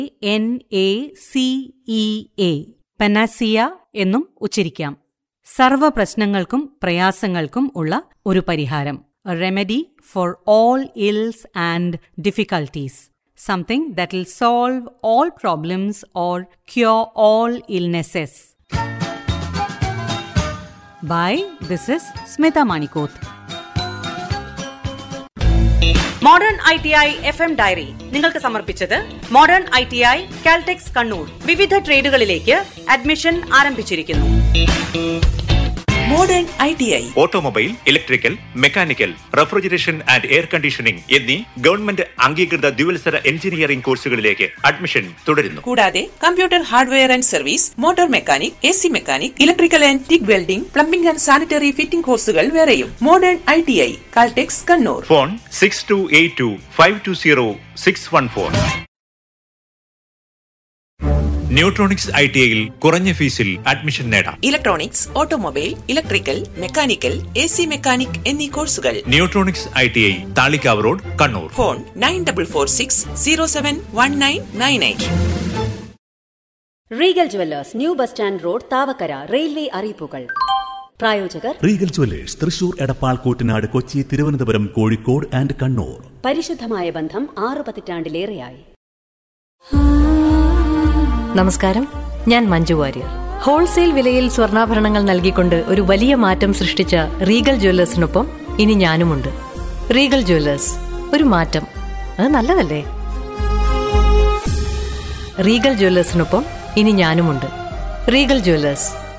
N A C E A panacea എന്നും ഉച്ചരിക്കാം സർവ പ്രശ്നങ്ങൾക്കും പ്രയാസങ്ങൾക്കും ഉള്ള ഒരു പരിഹാരം remedy for all ills and difficulties something that will solve all problems or cure all illnesses by this is Smitha Manikoth modern I T I F M diary നിങ്ങൾക്ക് സമർപ്പിച്ചത് modern I T I Caltex Kannur വിവിധ ട്രേഡുകളിലേക്ക് admission ആരംഭിച്ചിരിക്കുന്നു modern I T I automobile electrical mechanical refrigeration and air conditioning എന്നീ government അംഗീകൃത ദ്വിവത്സര engineering കോഴ്സുകളിലേക്ക് admission തുടരുന്നു കൂടാതെ computer hardware and service motor mechanic A C mechanic electrical and TIG welding plumbing and sanitary fitting കോഴ്സുകൾ വേറെയും modern I T I Caltex Kannur phone six two eight two five two zero six one four Neutronics I T ഐയിൽ കുറഞ്ഞ ഫീസിൽ admission നേടാം electronics automobile electrical mechanical A C mechanic എന്നീ കോഴ്സുകൾ Neutronics I T I Thalikkavu road Kannur phone nine double four six zero seven one nine nine eight Regal jewellers new bus stand road Thavakkara railway അറിയിപ്പുകൾ പ്രായോജകർ Regal jewellers Thrissur Edappal Koottanad Kochi Thiruvananthapuram Kozhikode and Kannur പരിശുദ്ധമായ ബന്ധം ആറു പതിറ്റാണ്ടിലേറെയായി നമസ്കാരം ഞാൻ മഞ്ജു വാര്യർ ഹോൾസെയിൽ വിലയിൽ സ്വർണ്ണാഭരണങ്ങൾ നൽകിക്കൊണ്ട് ഒരു വലിയ മാറ്റം സൃഷ്ടിച്ച റീഗൽ ജ്വല്ലേഴ്സിനൊപ്പം ഇനി ഞാനുമുണ്ട് റീഗൽ ജ്വല്ലേഴ്സ് ഒരു മാറ്റം അത് നല്ലതല്ലേ റീഗൽ ജ്വല്ലേഴ്സിനൊപ്പം ഇനി ഞാനുമുണ്ട് റീഗൽ ജ്വല്ലേഴ്സ്